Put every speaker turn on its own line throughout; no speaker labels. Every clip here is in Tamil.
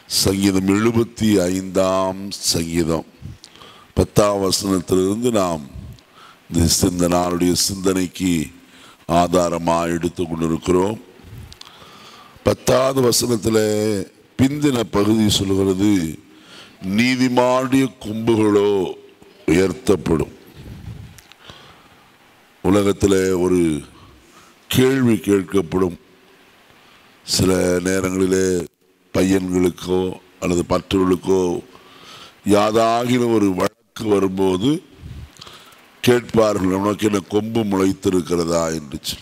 சங்கீதம் எழுபத்தி ஐந்தாம் சங்கீதம் பத்தாம் வசனத்திலிருந்து நாம் இந்த சி- இந்த நாளுடைய சிந்தனைக்கு ஆதாரமாக எடுத்து கொண்டிருக்கிறோம் பத்தாவது வசனத்தில் பிந்தின பகுதி சொல்கிறது நீதிமானுடைய கொம்புகளோ உயர்த்தப்படும் உலகத்தில் ஒரு கேள்வி கேட்கப்படும் சில நேரங்களிலே பையன்களுக்கோ அல்லது மற்றவர்களுக்கோ யாதாகின ஒரு வழக்கு வரும்போது கேட்பார்கள் உனக்கு என்ன கொம்பு முளைத்திருக்கிறதா என்று சொல்லி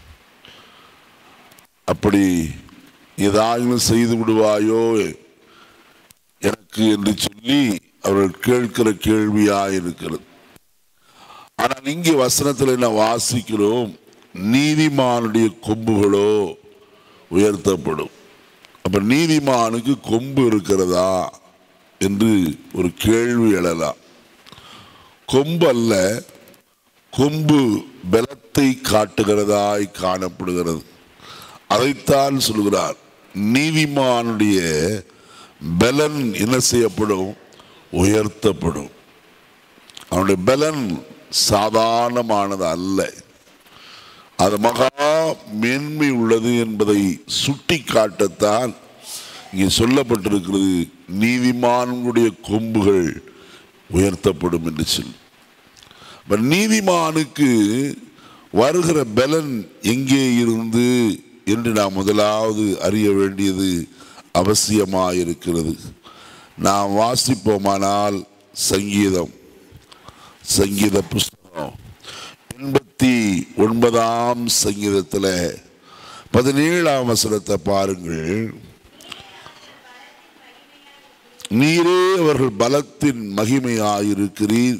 அப்படி ஏதாகிலும் செய்து விடுவாயோ எனக்கு என்று சொல்லி அவர்கள் கேட்கிற கேள்வியா இருக்கிறது ஆனால் இங்கே வசனத்தில் என்ன வாசிக்கிறோம் நீதிமானுடைய கொம்புகளோ உயர்த்தப்படும் அப்ப நீதிமானுக்கு கொம்பு இருக்கிறதா என்று ஒரு கேள்வி எழலாம் கொம்பு அல்ல கொம்பு பலத்தை காட்டுகிறதாய் காணப்படுகிறது அதைத்தான் சொல்கிறார் நீதிமானுடைய பலன் என்ன செய்யப்படும் உயர்த்தப்படும் அவனுடைய பலன் சாதாரணமானது அல்ல அது மகா மேன்மை உள்ளது என்பதை சுட்டி காட்டத்தான் இங்கே சொல்லப்பட்டிருக்கிறது நீதிமான்களுடைய கொம்புகள் உயர்த்தப்படும் என்று சொல்லி அப்ப நீதிமானுக்கு வருகிற பலன் எங்கே இருந்து என்று நாம் முதலாவது அறிய வேண்டியது அவசியமாயிருக்கிறது நாம் வாசிப்போமானால் சங்கீதம் சங்கீத புஸ்தகம் எண்பத்தி ஒன்பதாம் சங்கீதத்தில் பதினேழாம் வசனத்தை பாருங்கள் நீரே அவர்கள் பலத்தின் மகிமையாயிருக்கிறீர்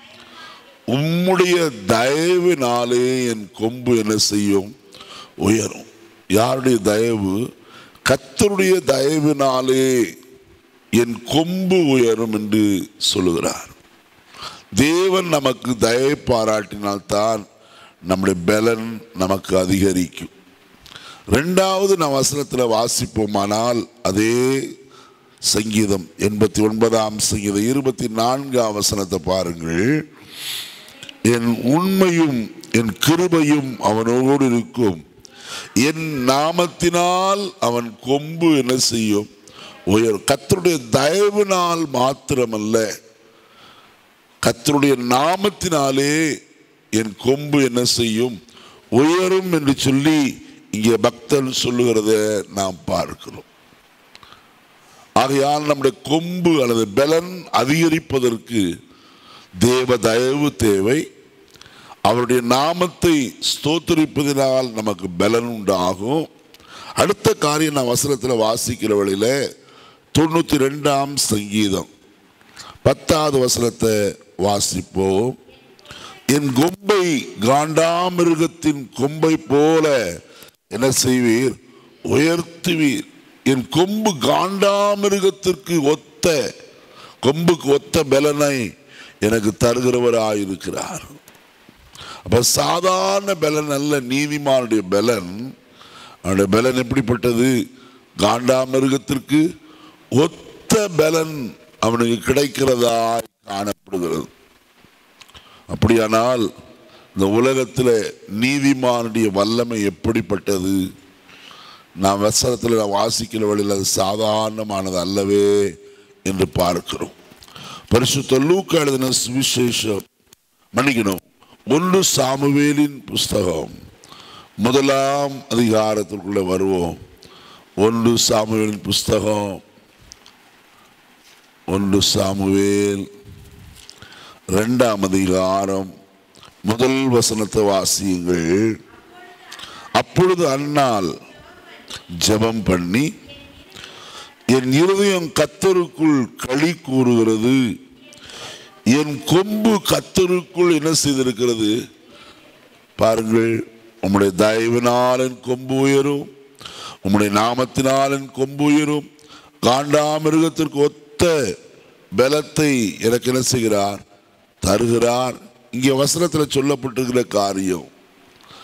உம்முடைய தயவினாலே என் கொம்பு என்ன செய்யும் உயரும் யாருடைய தயவு கத்தருடைய தயவினாலே என் கொம்பு உயரும் என்று சொல்லுகிறார் தேவன் நமக்கு தயை பாராட்டினால்தான் நம்முடைய பலன் நமக்கு அதிகரிக்கும் ரெண்டாவது நான் வசனத்தில் வாசிப்போமானால் அதே சங்கீதம் எண்பத்தி ஒன்பதாம் சங்கீதம் இருபத்தி நான்காம் வசனத்தை பாருங்கள் என் உண்மையும் என் கிருபையும் அவனோடு இருக்கும் என் நாமத்தினால் அவன் கொம்பு என்ன செய்யும் உயரும் கத்தருடைய தயவினால் மாத்திரமல்ல கத்தருடைய நாமத்தினாலே என் கொம்பு என்ன செய்யும் உயரும் என்று சொல்லி இங்கே பக்தன் சொல்லுகிறத நாம் பார்க்கிறோம் ஆகையால் நம்முடைய கொம்பு அல்லது பலன் அதிகரிப்பதற்கு தேவ தயவு தேவை அவருடைய நாமத்தை ஸ்தோத்தரிப்பதினால் நமக்கு பலன் உண்டாகும் அடுத்த காரியம் நான் வசனத்தில் வாசிக்கிற வழியில தொண்ணூற்றி ரெண்டாம் சங்கீதம் பத்தாவது வசனத்தை வாசிப்போம் என் கொம்பை காண்டாமிருகத்தின் கொம்பை போல என்ன செய்வீர் உயர்த்துவீர் என் கொம்பு காண்டாமிருகத்திற்கு ஒத்த கொம்புக்கு ஒத்த பலனை எனக்கு தருகிறவராயிருக்கிறார் அப்ப சாதாரண பலன் அல்ல நீதிமானுடைய பலன் அவனுடைய பலன் எப்படிப்பட்டது காண்டாமிருகத்திற்கு ஒத்த பலன் அவனுக்கு கிடைக்கிறதாய் காணப்படுகிறது அப்படியானால் இந்த உலகத்தில் நீதிமானுடைய வல்லமை எப்படிப்பட்டது நாம் வசனத்தில் நான் வாசிக்கிற வழியில் அது சாதாரணமானது அல்லவே என்று பார்க்கிறோம் பரிசுத்த லூக்கா எழுதின சுவிசேஷம் மன்னிக்கணும் ஒன்று சாமுவேலின் புஸ்தகம் முதலாம் அதிகாரத்திற்குள்ளே வருவோம் ஒன்று சாமுவேலின் புஸ்தகம் ஒன்று சாமுவேல் ரெண்டாம் அதிகாரம் முதல் வசனத்தை வாசியுங்கள் அப்பொழுது அன்னாள் ஜெபம் பண்ணி என் இருதயம் கத்தருக்குள் களி கூறுகிறது என் கொம்பு கத்தருக்குள் என்ன செய்திருக்கிறது பாருங்கள் உம்முடைய தயவினால் என் கொம்பு உயரும் உம்முடைய நாமத்தினால் என் கொம்பு உயரும் காண்டாமிருகத்திற்கு ஒத்த பலத்தை எனக்கு என்ன செய்கிறார் தருகிறார் இங்கே வசனத்தில் சொல்லப்பட்டிருக்கிற காரியம்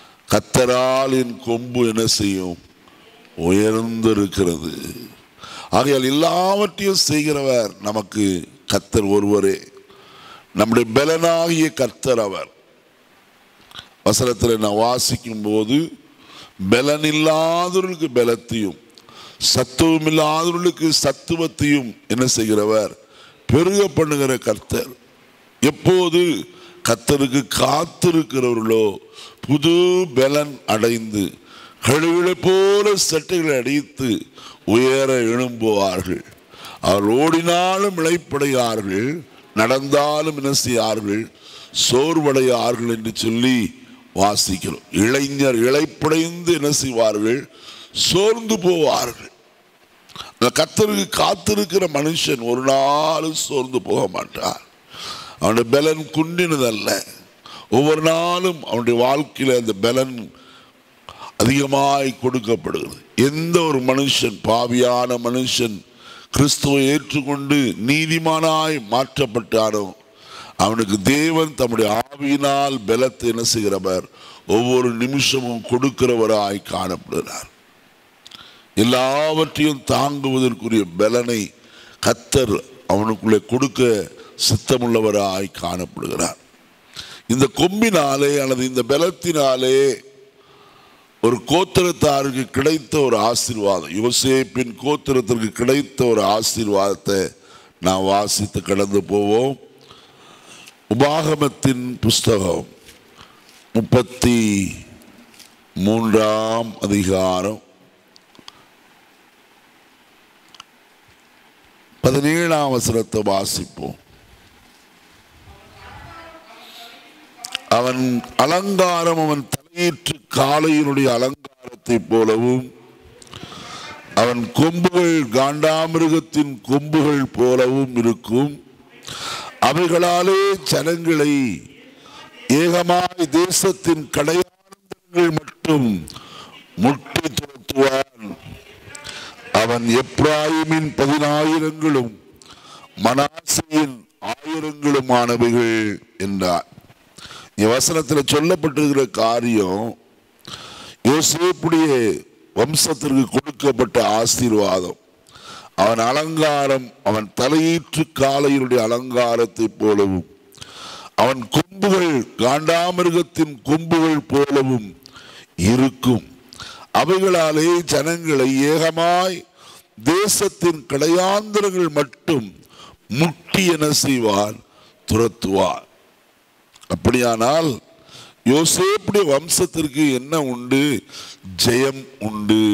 கத்தரால் என் கொம்பு என்ன செய்யும் உயர்ந்திருக்கிறது ஆகையால் எல்லாவற்றையும் செய்கிறவர் நமக்கு கர்த்தர் ஒருவரே நம்முடைய பலனாகிய கர்த்தர் அவர் வசனத்தில் நான் வாசிக்கும் போது பலன் இல்லாதவர்களுக்கு பலத்தையும் சத்துவம் இல்லாதவர்களுக்கு சத்துவத்தையும் என்ன செய்கிறவர் பெருக பண்ணுகிற கர்த்தர் எப்போது கர்த்தருக்கு காத்திருக்கிறவர்களோ புது பலன் அடைந்து கழுவிலை போல சட்டைகளை அடித்து உயர எழும்புவார்கள் அவர் ஓடினாலும் இழைப்படையார்கள் நடந்தாலும் என்ன செய்யார்கள் சோர்வடையார்கள் என்று சொல்லி வாசிக்கிறோம் இளைஞர் இழைப்படைந்து என்ன செய்வார்கள் சோர்ந்து போவார்கள் அந்த கத்தருக்கு காத்திருக்கிற மனுஷன் ஒரு நாளும் சோர்ந்து போக மாட்டார் அவனுடைய பலன் குன்றினதல்ல ஒவ்வொரு நாளும் அவனுடைய வாழ்க்கையில் அந்த பலன் அதிகமாய் கொடுக்கப்படுகிறது எந்த ஒரு மனுஷன் பாவியான மனுஷன் கிறிஸ்துவை ஏற்றுக்கொண்டு நீதிமானாய் மாற்றப்பட்டானோ அவனுக்கு தேவன் தம்முடைய ஆவியினால் பலத்தை என்ன செய்கிறவர் ஒவ்வொரு நிமிஷமும் கொடுக்கிறவராய் காணப்படுகிறார் எல்லாவற்றையும் தாங்குவதற்குரிய பலனை கத்தர் அவனுக்குள்ளே கொடுக்க சித்தமுள்ளவராய் காணப்படுகிறார் இந்த கொம்பினாலே அல்லது இந்த பலத்தினாலே ஒரு கோத்திரத்தாருக்கு கிடைத்த ஒரு ஆசீர்வாதம் யோசேப்பின் கோத்திரத்திற்கு கிடைத்த ஒரு ஆசீர்வாதத்தை நான் வாசித்து கடந்து போவோம் உபாகமத்தின் புஸ்தகம் முப்பத்தி மூன்றாம் அதிகாரம் பதினேழாம் வசனத்தை வாசிப்போம் அவன் அலங்காரம் அவன் தலையீற்று காளையினுடைய அலங்காரத்தை போலவும் அவன் கொம்புகள் காண்டாமிருகத்தின் கொம்புகள் போலவும் இருக்கும் அவைகளாலே ஜனங்களை ஏகமாய் தேசத்தின் கடையானங்கள் மட்டும் முட்டி துரத்துவான் அவன் எப்ராயிமின் பதினாயிரங்களும் மனாசையின் ஆயிரங்களுமானவைகள் என்றார் இந்த வசனத்தில் சொல்லப்பட்டிருக்கிற காரியம் யோசேப்புடைய வம்சத்திற்கு கொடுக்கப்பட்ட ஆசீர்வாதம் அவன் அலங்காரம் அவன் தலையீற்று காலையினுடைய அலங்காரத்தை போலவும் அவன் கொம்புகள் காண்டாமிருகத்தின் கொம்புகள் போலவும் இருக்கும் அவைகளாலே ஜனங்களை ஏகமாய் தேசத்தின் கடையாந்திரங்கள் மட்டும் முட்டி என செய்வான் துரத்துவார் அப்படியானால் யோசேப்புடைய வம்சத்திற்கு என்ன உண்டு ஜெயம் உண்டு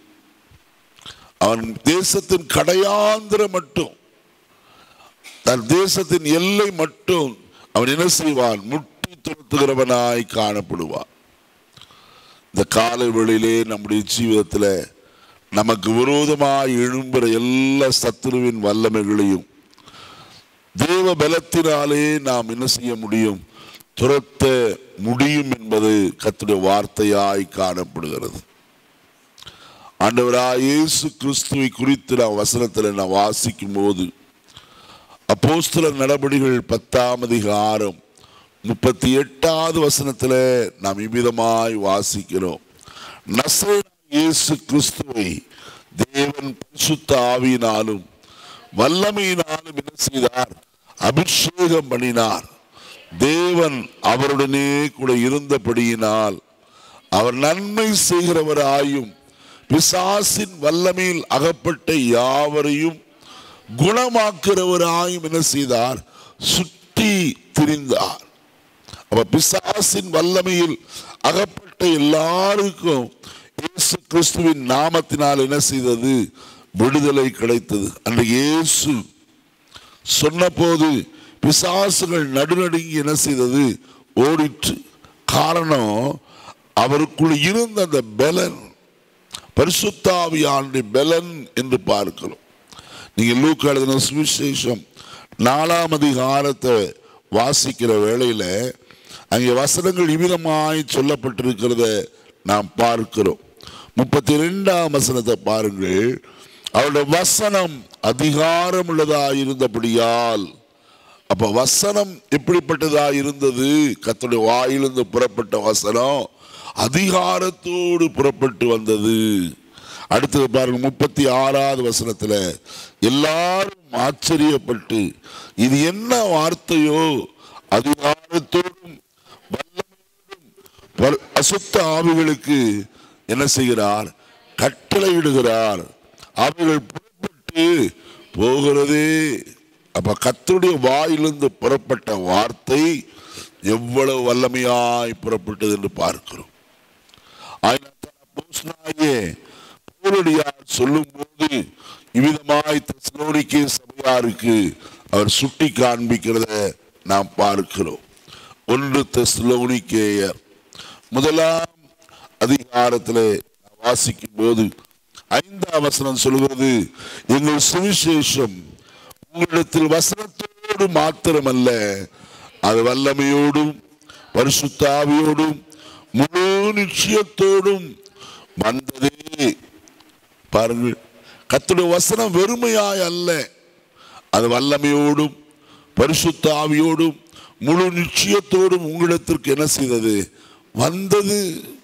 அவன் தேசத்தின் கடையாந்திரம் மட்டும் தன் தேசத்தின் எல்லை மட்டும் அவன் என்ன செய்வான் முட்டி துரத்துகிறவனாய் காணப்படுவான் இந்த காலை வேளையிலே நம்முடைய ஜீவிதத்தில் நமக்கு விரோதமாய் எழும்புற எல்லா சத்துருவின் வல்லமைகளையும் தேவ பலத்தினாலே நாம் என்ன செய்ய முடியும் துரத்த முடியும் என்பது கத்துடைய வார்த்தையாய் காணப்படுகிறது ஆண்டவராய் இயேசு கிறிஸ்துவை குறித்து நான் வசனத்தில் நான் வாசிக்கும் போது அப்போஸ்தல நடபடிகள் பத்தாம் அதிகாரம் முப்பத்தி எட்டாவது வசனத்தில் நாம் இவ்விதமாய் வாசிக்கிறோம் நசரேனா இயேசு கிறிஸ்துவை தேவன் பரிசுத்த ஆவியினாலும் வல்லமையினாலும் என்ன செய்தார் அபிஷேகம் பண்ணினார் தேவன் அவருடனே கூட இருந்தபடியினால் அவர் நன்மை செய்கிறவராயும் பிசாசின் வல்லமையில் அகப்பட்ட யாவரையும் குணமாக்குறவராயும் என்ன செய்தார் சுற்றி திரிந்தார் அப்ப பிசாசின் வல்லமையில் அகப்பட்ட எல்லாருக்கும் இயேசு கிறிஸ்துவின் நாமத்தினால் என்ன செய்தது விடுதலை கிடைத்தது அன்றைக்கு இயேசு சொன்னபோது பிசாசுகள் நடுநடுங்கி என்ன செய்தது ஓடிற்று காரணம் அவருக்குள் இருந்த அந்த பலன் பரிசுத்தாவியானுடைய பலன் என்று பார்க்கிறோம் நீங்க லூக்கா எழுதின சுவிசேஷம் நாலாம் அதிகாரத்தை வாசிக்கிற வேளையில அங்கே வசனங்கள் இவ்விதமாய் சொல்லப்பட்டிருக்கிறத நாம் பார்க்கிறோம் முப்பத்தி ரெண்டாம் வசனத்தை பாருங்கள் அவருடைய வசனம் அதிகாரம் உள்ளதா இருந்தபடியால் அப்ப வசனம் எப்படிப்பட்டதா இருந்தது கர்த்தருடைய வாயிலிருந்து புறப்பட்ட வசனம் அதிகாரத்தோடு புறப்பட்டு வந்தது அடுத்தது பாருங்க முப்பத்தி ஆறாவது வசனத்துல எல்லாரும் ஆச்சரியப்பட்டு இது என்ன வார்த்தையோ அதிகாரத்தோடும் வல்லமையோடும் பரி- அசுத்த ஆவிகளுக்கு என்ன செய்கிறார் கட்டளையிடுகிறார் அவைகள் புறப்பட்டு போகிறதே அப்ப கர்த்தருடைய வாயிலிருந்து புறப்பட்ட வார்த்தை எவ்வளவு வல்லமையாய் புறப்பட்டது என்று பார்க்கிறோம் ஆயினத்தார் அப்போஸ்தலனாகிய பவுலடியார் சொல்லும்போது இவ்விதமாய் தெசலோனிக்கே சபையாருக்கு அவர் சுட்டி காண்பிக்கிறத நாம் பார்க்கிறோம் ஒன்று தெசலோனிக்கேயர் முதலாம் அதிகாரத்திலே நாம் வாசிக்கும் போது ஐந்தாம் வசனம் சொல்கிறது எங்கள் சுவிசேஷம் உங்களிடத்தில் வசனத்தோடு மாத்திரமல்ல அது வல்லமையோடும் பரிசுத்தாவியோடும் முழு நிச்சயத்தோடும் வந்ததே பாருங்கள் கர்த்தருடைய வசனம் வெறுமையாய் அல்ல அது வல்லமையோடும் பரிசுத்த ஆவியோடும் முழு நிச்சயத்தோடும் உங்களிடத்திற்கு என்ன செய்தது வந்தது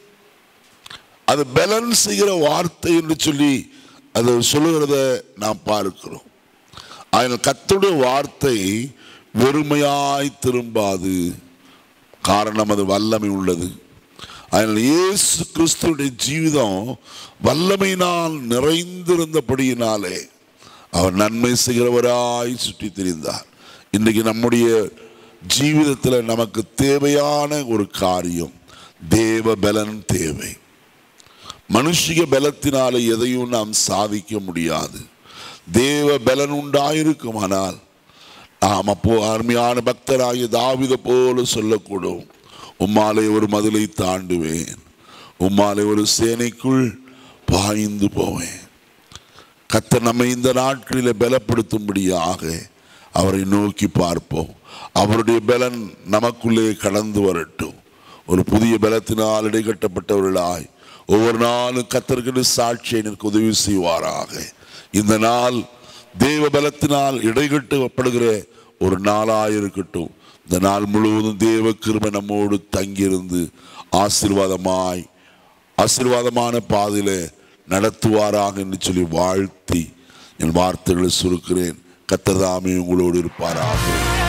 அது பேலன்ஸ் செய்கிற வார்த்தை என்று சொல்லி அது சொல்லுகிறத நாம் பார்க்கிறோம் அதனால் கர்த்தருடைய வார்த்தை வெறுமையாய் திரும்பாது காரணம் அது வல்லமை உள்ளது அதனால் இயேசு கிறிஸ்துவுடைய ஜீவிதம் வல்லமையினால் நிறைந்திருந்தபடியினாலே அவர் நன்மை செய்கிறவராய் சுற்றி திரிந்தார் இன்றைக்கு நம்முடைய ஜீவிதத்தில் நமக்கு தேவையான ஒரு காரியம் தேவ பலன் தேவை மனுஷிக பலத்தினாலே எதையும் நாம் சாதிக்க முடியாது தேவ பலன் உண்டாயிருக்குமானால் நாம் அப்போ அருமையான பக்தராகிய தாவித போல சொல்லக்கூடும் உம்மாலே ஒரு மதிலை தாண்டுவேன் உம்மாலே ஒரு சேனைக்குள் பாய்ந்து போவேன் கர்த்தர் நம்மை இந்த நாட்களில் பலப்படுத்தும்படியாக அவரை நோக்கி பார்ப்போம் அவருடைய பலன் நமக்குள்ளே கடந்து வரட்டும் ஒரு புதிய பலத்தினால் இடைக்கட்டப்பட்டவர்களாய் ஒவ்வொரு நாளும் கத்தருக்கு சாட்சியை எனக்கு உதவி செய்வாராக இந்த நாள் தேவ பலத்தினால் இடைகட்டப்படுகிற ஒரு நாளாய் இருக்கட்டும் இந்த நாள் முழுவதும் தேவ கிருபை நம்மோடு தங்கியிருந்து ஆசீர்வாதமாய் ஆசீர்வாதமான பாதையில நடத்துவாராக என்று சொல்லி வாழ்த்தி என் வார்த்தைகளை சுருக்கிறேன் கத்தர்தாமே உங்களோடு இருப்பாராக